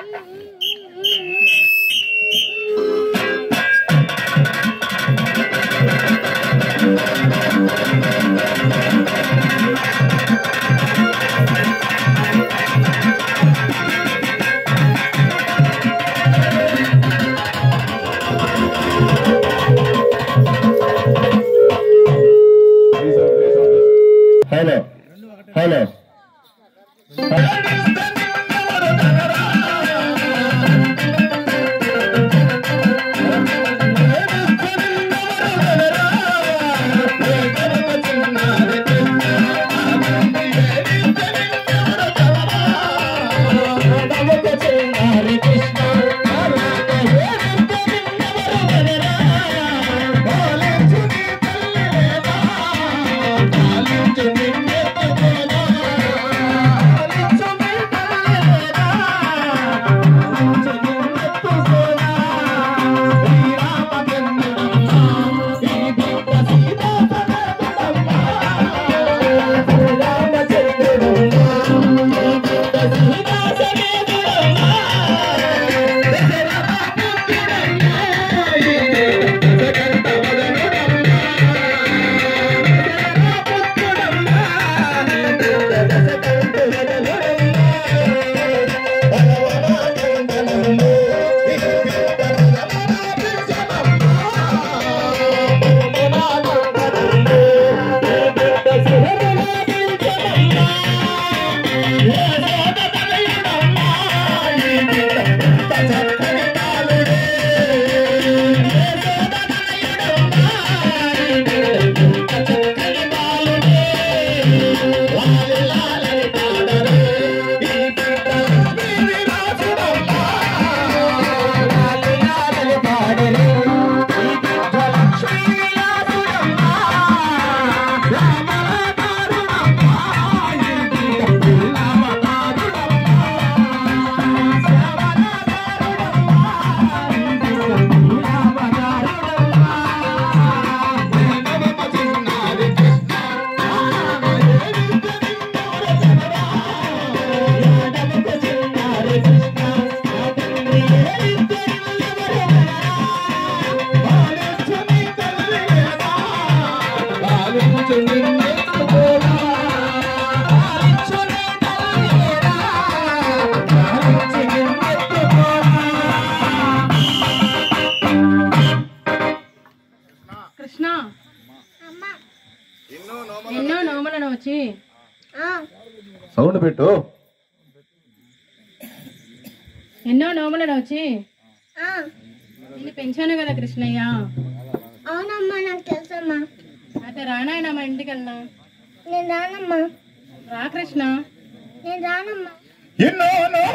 Hello hello Krishna ఎన్నో నోములను వచ్చి sound పెట్టు ఎన్నో నోములను వచ్చి నిన్ను పెంచాను కదా కృష్ణయ్య అవునమ్మా నాకు తెలుసమ్మా అయితే రానాయన మా ఇంటికి వెళ్దాం నేను రానమ్మా రా కృష్ణ నేను రానమ్మా ఎన్నో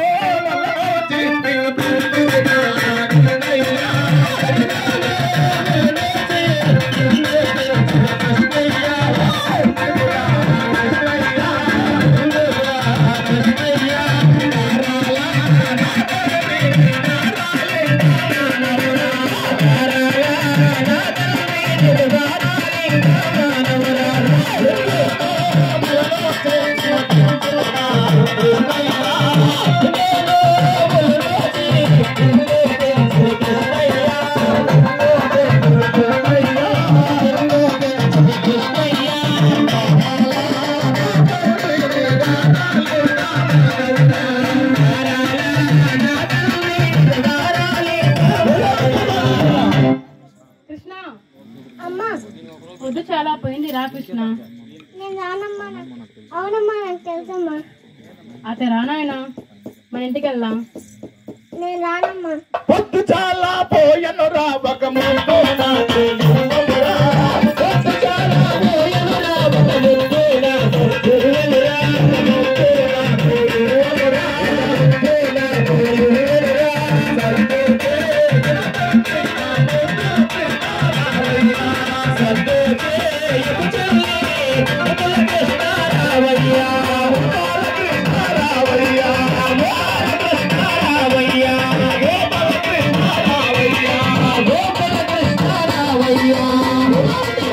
కృష్ణ అమ్మా పొద్దు చాలా పోయింది రా కృష్ణ నేను రానమ్మా నాకు అవునమ్మా నాకు తెలుసమ్మా అయితే రానాయన మన ఇంటికి వెళ్దాం నేను రానమ్మా పొద్దు చాలా పోయను రావక ముందు నాకు యువమురా. పొద్దు చాలా పోయెను రావక ముందు నాకు యువమురా. ముందు నాకు యువమురా. ముందు నాకు యువమురా. సంతోషే జనపంచే నా ముందు కృష్ణారావయ్యా. సంతోషే ఎగుచెల్లి ముకుల కృష్ణారావయ్యా. ముకుల కృష్ణారావయ్యా. ముకుల కృష్ణారావయ్యా. గోపాల కృష్ణారావయ్యా. గోపాల కృష్ణారావయ్యా.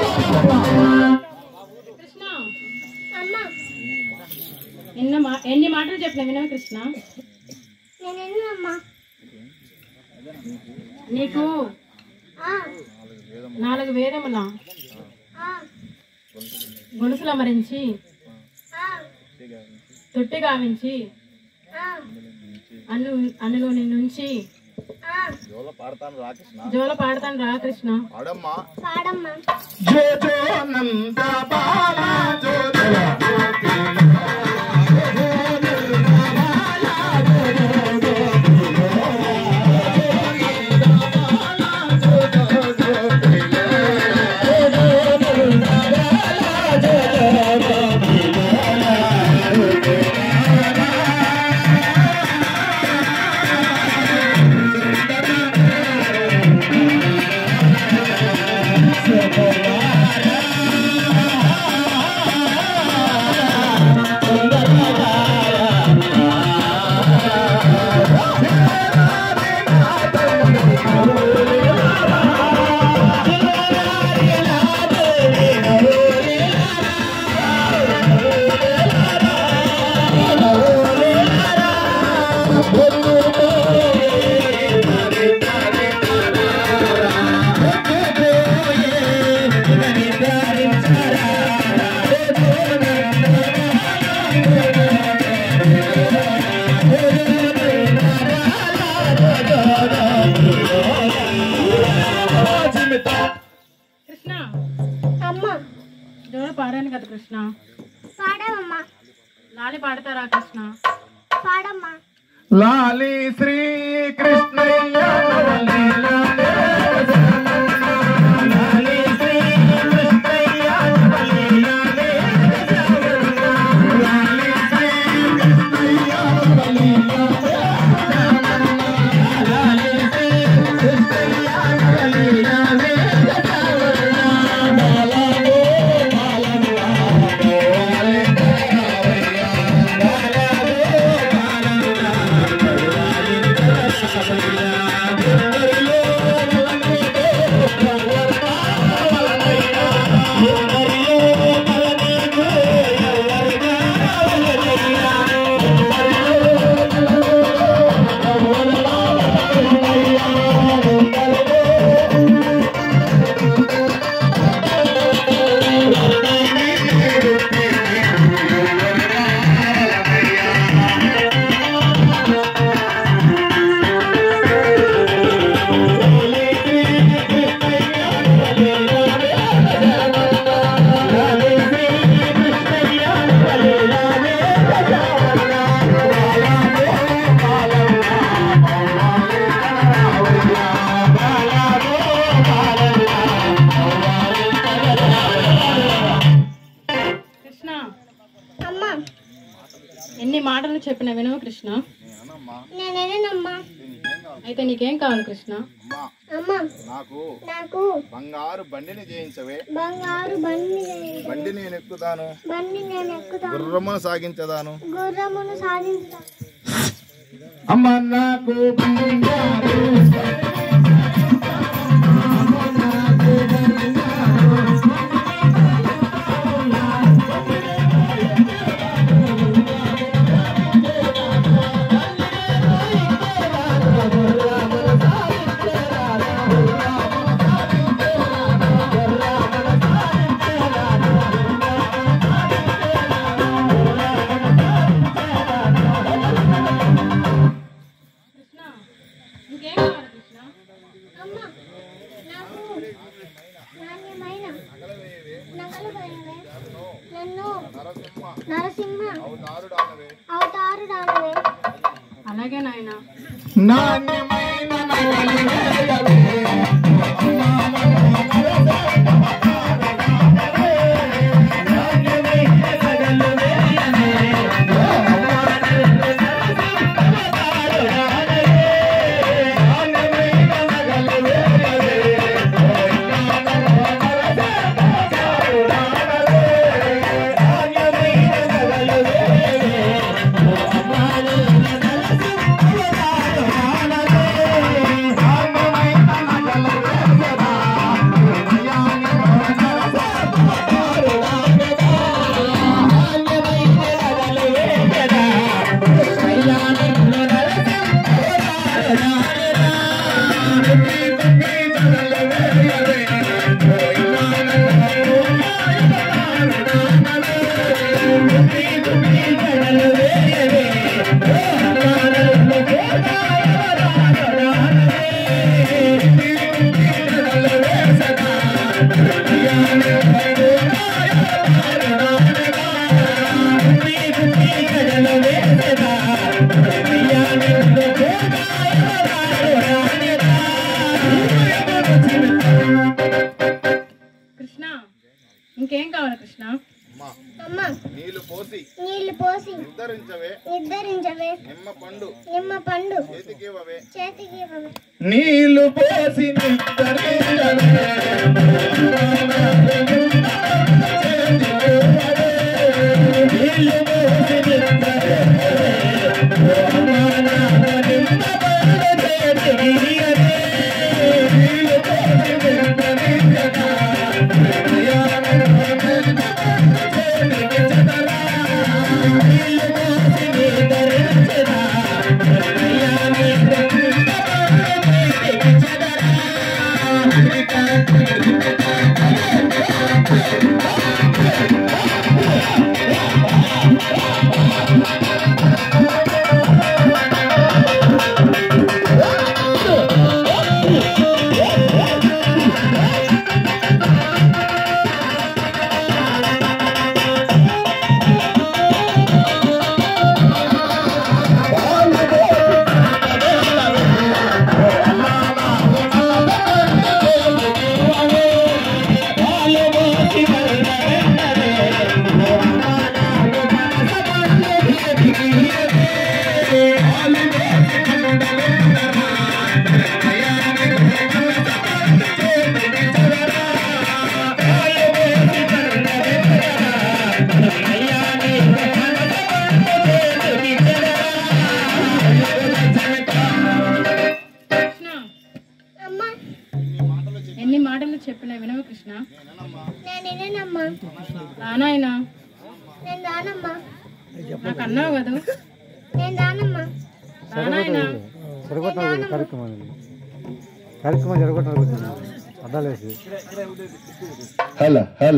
నీకు ఆ, నాలుగు వేదముల ఆ, గొలుసుల మరించి ఆ, తొట్టి గావించి ఆ, అన్ను అన్నులో నుంచి ఆ. జోల పాడతాను రా కృష్ణ జోల పాడతాను రా కృష్ణ పాడమ్మా పాడమ్మా జో జో నంద బాల జో జో కృష్ణ అమ్మ జోల పాడాను కదా కృష్ణ పాడమ్మా లాలి పాడతారా కృష్ణ పాడమ్మా లాలి శ్రీ కృష్ణయ్య నవలీలనే లాలి శ్రీ కృష్ణయ్య నవలీలనే లాలి శ్రీ కృష్ణయ్య నవలీలనే లాలి శ్రీ కృష్ణయ్య నవలీలనే బాలగో బాలగో కృష్ణ అమ్మ ఎన్ని మాటలు చెప్పిన వినవు కృష్ణ నేనేనమ్మా అయితే నీకేం కావాలి కృష్ణ అమ్మ నాకు నాకు బంగారు బండిని చేయించవే బంగారు బండి బండి నేను ఎక్కుతాను బండి నేను ఎక్కుతాను గుర్రమును సాగించదాను గుర్రమును సాధించుతాను అమ్మ నాకు బంగారు కృష్ణ ఇంకేం కావాలి కృష్ణ అమ్మ నాకు నాణ్యమైన నగలు వేయవే నన్ను నరసింహ అవతారుడానవే అలాగే నాయన నాణ్యమైన నగలు వేయవే. నాణ్యమైన నగలు వేయవే. నాణ్యమైన నగలు వేయవే. నాణ్యమైన నగలు వేయవే. నాణ్యమైన కృష్ణ ఇంకేం కావాలి కృష్ణ అమ్మా అమ్మ నీళ్లు పోసి నీళ్లు పోసి నిర్ధరించవే నిర్ధరించవే నిమ్మ పండు నిమ్మ పండు చేతికివ్వవే చేతికి ఇవ్వవే నీళ్లు పోసి కృష్ణ అమ్మ ఎన్ని మాటలు చెప్పినా వినవు కృష్ణ నేను ఇదేనమ్మా రానాయనా నేను రానమ్మా నాకు అన్నావు కదా నేను రానమ్మా రానాయనా జరగొట్టాలి కార్యక్రమం కార్యక్రమం జరగొట్టాలి అడ్డాలు వేసి హల హల